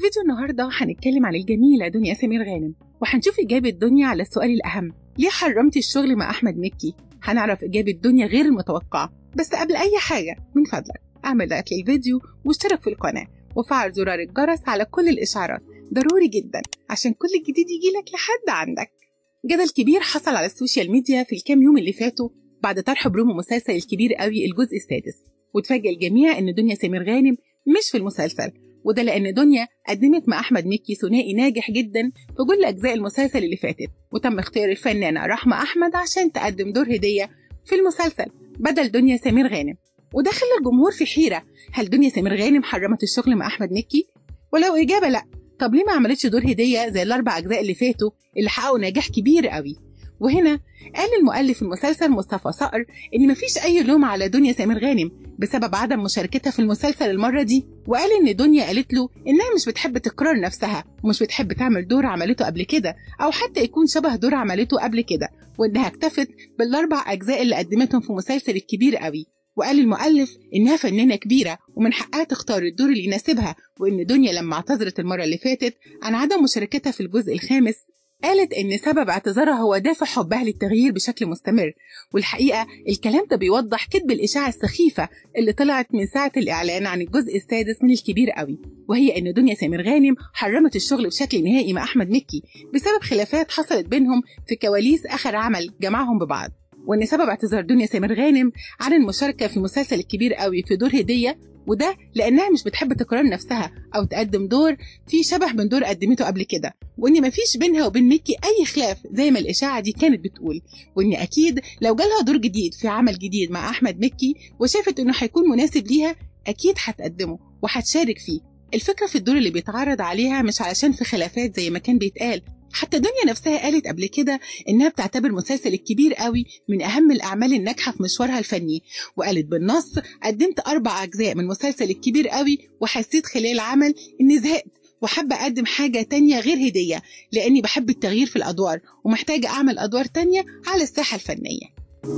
فيديو النهارده هنتكلم عن الجميلة دنيا سمير غانم وهنشوف إجابة دنيا على السؤال الأهم ليه حرمتي الشغل مع أحمد مكي؟ هنعرف إجابة دنيا غير المتوقعة بس قبل أي حاجة من فضلك اعمل لايك للفيديو واشترك في القناة وفعل زرار الجرس على كل الإشعارات ضروري جدا عشان كل جديد يجيلك لحد عندك جدل كبير حصل على السوشيال ميديا في الكام يوم اللي فاتوا بعد طرح برومو مسلسل الكبير قوي الجزء السادس وتفاجئ الجميع ان دنيا سمير غانم مش في المسلسل وده لان دنيا قدمت مع احمد مكي ثنائي ناجح جدا في كل اجزاء المسلسل اللي فاتت وتم اختيار الفنانه رحمه احمد عشان تقدم دور هديه في المسلسل بدل دنيا سمير غانم وده خلى الجمهور في حيره هل دنيا سمير غانم حرمت الشغل مع احمد مكي ولو اجابه لا طب ليه ما عملتش دور هديه زي الاربع اجزاء اللي فاتوا اللي حققوا نجاح كبير قوي وهنا قال المؤلف المسلسل مصطفى صقر ان مفيش اي لوم على دنيا سمير غانم بسبب عدم مشاركتها في المسلسل المره دي وقال ان دنيا قالت له انها مش بتحب تكرار نفسها ومش بتحب تعمل دور عملته قبل كده او حتى يكون شبه دور عملته قبل كده وانها اكتفت بالاربع اجزاء اللي قدمتهم في مسلسل الكبير قوي وقال المؤلف إنها فنانة كبيرة ومن حقها تختار الدور اللي يناسبها وإن دنيا لما اعتذرت المرة اللي فاتت عن عدم مشاركتها في الجزء الخامس قالت إن سبب اعتذارها هو دافع حبها للتغيير بشكل مستمر والحقيقة الكلام ده بيوضح كذب الإشاعة السخيفة اللي طلعت من ساعة الإعلان عن الجزء السادس من الكبير قوي وهي إن دنيا سمير غانم حرمت الشغل بشكل نهائي مع أحمد مكي بسبب خلافات حصلت بينهم في كواليس آخر عمل جمعهم ببعض وان سبب اعتذار دنيا سمير غانم عن المشاركه في مسلسل الكبير قوي في دور هديه وده لانها مش بتحب تكرار نفسها او تقدم دور فيه شبه من دور قدمته قبل كده وان مفيش بينها وبين ميكي اي خلاف زي ما الاشاعه دي كانت بتقول وان اكيد لو جالها دور جديد في عمل جديد مع احمد مكي وشافت انه هيكون مناسب ليها اكيد هتقدمه وهتشارك فيه الفكرة في الدور اللي بيتعرض عليها مش علشان في خلافات زي ما كان بيتقال حتى دنيا نفسها قالت قبل كده إنها بتعتبر مسلسل الكبير قوي من أهم الأعمال الناجحة في مشوارها الفني وقالت بالنص قدمت أربع أجزاء من مسلسل الكبير قوي وحسيت خلال العمل إني زهقت وحابة أقدم حاجة تانية غير هدية لأني بحب التغيير في الأدوار ومحتاجة أعمل أدوار تانية على الساحة الفنية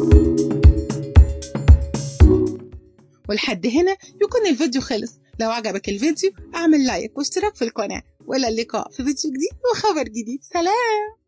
ولحد هنا يكون الفيديو خلص لو عجبك الفيديو اعمل لايك واشتراك في القناة والى اللقاء في فيديو جديد وخبر جديد سلام